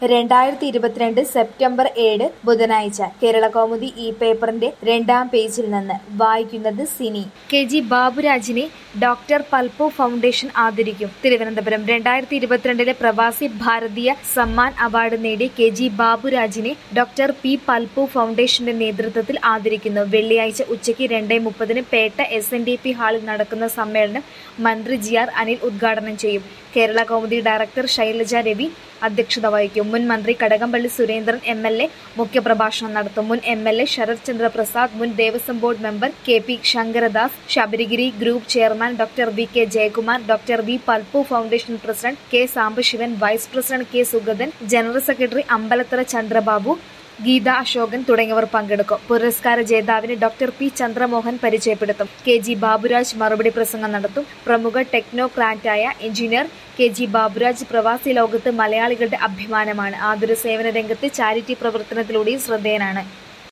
രണ്ടായിരത്തി ഇരുപത്തിരണ്ട് സെപ്റ്റംബർ ഏഴ് ബുധനാഴ്ച കേരളകൗമുദി ഈ പേപ്പറിന്റെ രണ്ടാം പേജിൽ നിന്ന് വായിക്കുന്നത് സിനി കെ ജി ബാബുരാജിനെ ഡോക്ടർ പൽപോ ഫൗണ്ടേഷൻ ആദരിക്കും തിരുവനന്തപുരം രണ്ടായിരത്തി ഇരുപത്തിരണ്ടിലെ പ്രവാസി ഭാരതീയ സമ്മാൻ അവാർഡ് നേടിയ കെ ജി ബാബുരാജിനെ ഡോക്ടർ പി പൽപോ ഫൗണ്ടേഷന്റെ നേതൃത്വത്തിൽ ആദരിക്കുന്നു വെള്ളിയാഴ്ച ഉച്ചയ്ക്ക് രണ്ടേ മുപ്പതിന് Petta S N D P ഹാളിൽ നടക്കുന്ന സമ്മേളനം മന്ത്രി ജി ആർ അനിൽ ഉദ്ഘാടനം ചെയ്യും കേരള കൗമുദി ഡയറക്ടർ ശൈലജ രവി അധ്യക്ഷത വഹിക്കും മുൻ മന്ത്രി Kadakampally Surendran M L A മുഖ്യപ്രഭാഷണം നടത്തും മുൻ M L A Sarath Chandra Prasad മുൻ Devaswom board member K P Sankaradas Sabarigiri group chairman doctor V K Jayakumar doctor V Palpu foundation president K Sambasivan vice president K Sugathan general secretary Ambalathara Chandrababu Geetha Ashokan തുടങ്ങിയവർ പങ്കെടുക്കും പുരസ്കാര ജേതാവിനെ ഡോക്ടർ പി ചന്ദ്രമോഹൻ പരിചയപ്പെടുത്തും കെ ജി ബാബുരാജ് മറുപടി പ്രസംഗം നടത്തും പ്രമുഖ ടെക്നോക്രാറ്റായ engineer K G Baburaj Pravasi ലോകത്ത് മലയാളികളുടെ അഭിമാനമാണ് ആതുര സേവന രംഗത്ത് ചാരിറ്റി പ്രവർത്തനത്തിലൂടെയും ശ്രദ്ധേയനാണ്